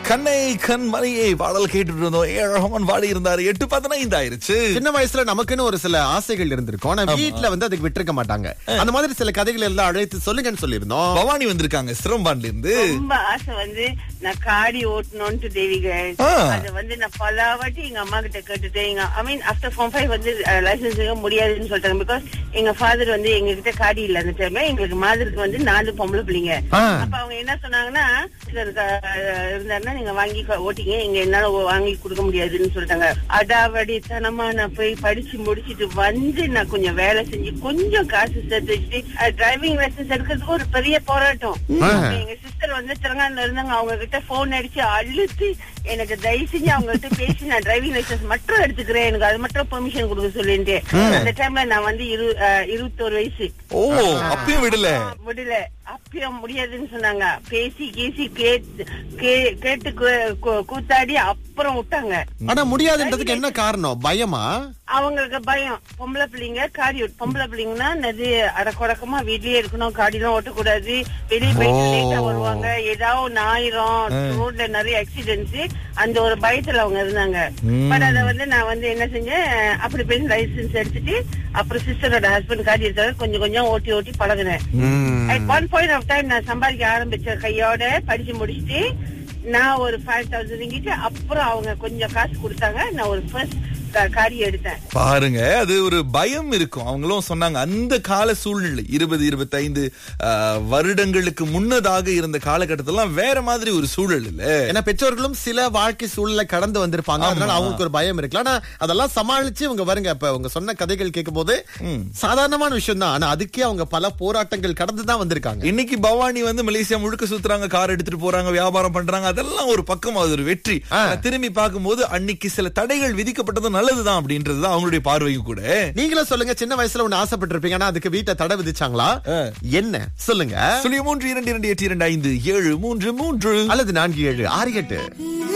கண்ணை கண் மணியை பாடல் கேட்டுட்டு இருந்தோம் ஏ ரஹ்மான் பாடி இருந்தாரு எட்டு பதினைந்து ஆயிருச்சு சின்ன வயசுல நமக்குன்னு ஒரு சில ஆசைகள் இருந்திருக்கும் ஆனா வீட்ல வந்து அதுக்கு விட்டுருக்க மாட்டாங்க அந்த மாதிரி சில கதைகள் எல்லாம் அழைத்து சொல்லுங்கன்னு சொல்லியிருந்தோம் பவானி வந்திருக்காங்க சிரம்பான்ல இருந்து ரொம்ப ஆசை வந்து நான் காடி ஓட்டணும்னு தேவிகள் ஆ. அது வந்து நான் பல வாட்டி எங்க அம்மா கிட்ட கேட்டுட்டு எங்க I mean after form five வந்து லைசன்ஸ் முடியாதுன்னு சொல்லிட்டாங்க பிகாஸ் எங்க ஃபாதர் வந்து எங்க கிட்ட காடி இல்ல அந்த டைம்ல எங்களுக்கு மாதிரிக்கு வந்து நாலு பொம்பளை பிள்ளைங்க ஆ. அப்ப அவங்க என்ன சொன்னாங்கன்னா சிலர் இருந்தாருன்னா நீங்க வாங்கி க- ஓட்டிங்க எங்க என்னால ஓ- வாங்கி கொடுக்க முடியாதுன்னு சொல்லிட்டாங்க அடாவடித்தனமா நான் போய் படிச்சு முடிச்சிட்டு வந்து நான் கொஞ்சம் வேலை செஞ்சு கொஞ்சம் காசு சேர்த்து வச்சுட்டு டிரைவிங் லைசன்ஸ் எடுக்கிறதுக்கு ஒரு பெரிய போராட்டம் ஆ. அப்ப எங்க சிஸ்டர் வந்து திரங்கான்ல இருந்தாங்க அவங்க கிட்ட போன் அடிச்சு அழுத்து எனக்கு தயவு செஞ்சு அவங்க கிட்ட பேசி நான் டிரைவிங் லைசன்ஸ் மட்டும் எடுத்துக்கிறேன் எனக்கு அது மட்டும் பெர்மிஷன் கொடுக்க சொல்லிட்டு அந்த டைம்ல நான் வந்து இரு அஹ், இருபத்தோரு வயசு ஓ அப்பயும் விடல ஆ, முடியல அப்பயும் முடியாதுன்னு சொன்னாங்க பேசி கீசி கேட்டு கே- கேட்டு கூ- கூ- கூத்தாடி அப்புறம் விட்டாங்க ஆனா முடியாதுன்றதுக்கு என்ன காரணம் பயமா அவங்களுக்கு பயம் பொம்பளை பிள்ளைங்க காடி ஓட்டு- பொம்பளை பிள்ளைங்கன்னா நது அடக்குடக்கமா வீட்லயே இருக்கணும் காடி எல்லாம் ஓட்டக்கூடாது வெளியே போயிட்டு ஓ. லேட்டா வருவாங்க ஏதாவது ஒண்ணு ஆயிரும் ரோட்ல நிறைய ஆக்சிடென்ட்ஸ் அந்த ஒரு பயத்துல அவங்க இருந்தாங்க ம். பட் அத வந்து நான் வந்து என்ன செஞ்சேன் அப்படி போய் லைசன்ஸ் எடுத்துட்டு அப்புறம் சிஸ்டரோட ஹஸ்பண்ட் காடி எடுத்தாங்க கொஞ்சம் கொஞ்சம் ஓட்டி ஓட்டி பழகுனேன் at one point of time நான் சம்பாதிக்க ஆரம்பிச்ச கையோட படிச்சு முடிச்சுட்டு நான் ஒரு ஃபைவ் தௌசண்ட் ரிங்கிட்டு அப்புறம் அவங்க கொஞ்சம் காசு கொடுத்தாங்க நான் ஒரு ஃபர்ஸ்ட் காரி எடுத்தேன் பாருங்க அது ஒரு பயம் இருக்கும் அவங்களும் சொன்னாங்க அந்த கால சூழ்நிலை இருபது இருபத்தைந்து ஆஹ், வருடங்களுக்கு முன்னதாக இருந்த காலகட்டத்திலாம் வேற மாதிரி ஒரு சூழல் இல்ல ஏன்னா பெற்றோர்களும் சில வாழ்க்கை சூழலை கடந்து வந்திருப்பாங்க அதனால அவங்களுக்கு ஒரு பயம் இருக்கலாம் ஆனா அதெல்லாம் சமாளிச்சு இவங்க வருங்க இப்ப உங்க சொன்ன கதைகள் கேட்கும் போது சாதாரணமான விஷயம் தான் ஆனா அதுக்கே அவங்க பல போராட்டங்கள் கடந்து தான் வந்திருக்காங்க இன்னைக்கு பவானி வந்து மலேசியா முழுக்க சுத்துறாங்க கார் எடுத்துட்டு போறாங்க வியாபாரம் பண்றாங்க அதெல்லாம் ஒரு பக்கம் அது ஒரு வெற்றி ஆ. ஆனா திரும்பி பார்க்கும்போது அன்னைக்கு சில தடைகள் விதிக்கப்பட்டது நல்லதுதான் அப்படின்றதுதான் அவங்களுடைய பார்வையும் கூட நீங்களும் சொல்லுங்க சின்ன வயசுல ஒண்ணு ஆசைப்பட்டிருப்பீங்க ஆனா அதுக்கு வீட்டை தடை விதிச்சாங்களா என்ன சொல்லுங்க சுழிய மூன்று இரண்டு இரண்டு எட்டு இரண்டு ஐந்து ஏழு மூன்று மூன்று அல்லது நான்கு ஏழு ஆறு எட்டு